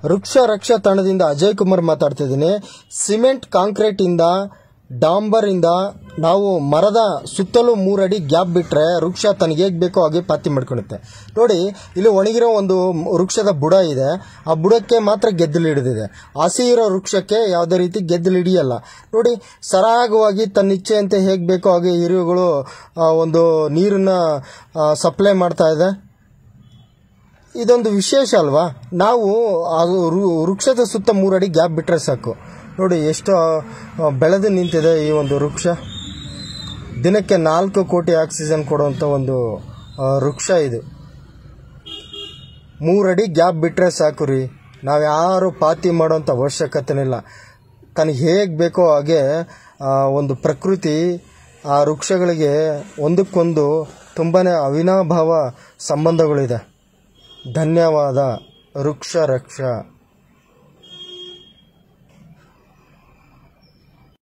ವೃಕ್ಷ ರಕ್ಷಾ ತಂಡದಿಂದ ಅಜಯ್ ಕುಮಾರ್ ಮಾತಾಡ್ತಿದ್ದೀನಿ ಸಿಮೆಂಟ್ ಕಾಂಕ್ರೀಟ್ ಇಂದ ಡಾಂಬರ್ ಇಂದ ನಾವು ಮರದ ಸುತ್ತಲೂ ಮೂರಡಿ ಗ್ಯಾಪ್ ಬಿಟ್ರೆ ವೃಕ್ಷ ತನಗೆ ಹೇಗೆ ಬೇಕೋ ಹಾಗೆ ಪಾತಿ ಮಾಡ್ಕೊಳುತ್ತೆ ನೋಡಿ ಇಲ್ಲಿ ಒಣಗಿರೋ ಒಂದು ವೃಕ್ಷದ ಬುಡ ಇದೆ ಆ ಬುಡಕ್ಕೆ ಮಾತ್ರ ಗೆದ್ದಲು ಹಿಡಿದಿದೆ ಹಸಿ ಇರೋ ವೃಕ್ಷಕ್ಕೆ ಯಾವುದೇ ರೀತಿ ಗೆದ್ದಲು ಹಿಡಿಯಲ್ಲ ನೋಡಿ ಸರಾಗವಾಗಿ ತನ್ನ ಇಚ್ಛೆಯಂತೆ ಹೇಗೆ ಬೇಕೋ ಹಾಗೆ ಹಿರಿಯುಗಳು ಆ, ಒಂದು ನೀರನ್ನ ಸಪ್ಲೈ ಮಾಡ್ತಾ ಇದೆ ಇದೊಂದು ವಿಶೇಷ ಅಲ್ವಾ ನಾವು ಆ ವೃ- ವೃಕ್ಷದ ಸುತ್ತ ಮೂರಡಿ ಗ್ಯಾಪ್ ಬಿಟ್ಟರೆ ಸಾಕು ನೋಡಿ ಎಷ್ಟು ಆ, ಬೆಳೆದು ನಿಂತಿದೆ ಈ ಒಂದು ವೃಕ್ಷ ದಿನಕ್ಕೆ ನಾಲ್ಕು ಕೋಟಿ ಆಕ್ಸಿಜನ್ ಕೊಡುವಂಥ ಒಂದು ಆ, ವೃಕ್ಷ ಇದು ಮೂರಡಿ ಗ್ಯಾಪ್ ಬಿಟ್ಟರೆ ಸಾಕು ರೀ ನಾವು ಯಾರು ಪಾತಿ ಮಾಡೋಂಥ ಅವಶ್ಯಕತೆನಿಲ್ಲ ತನಗೆ ಹೇಗೆ ಬೇಕೋ ಹಾಗೆ ಆ, ಒಂದು ಪ್ರಕೃತಿ ಆ ವೃಕ್ಷಗಳಿಗೆ ಒಂದಕ್ಕೊಂದು ತುಂಬಾ ಅವಿನಾಭಾವ ಸಂಬಂಧಗಳಿದೆ ಧನ್ಯವಾದ ವೃಕ್ಷ ರಕ್ಷ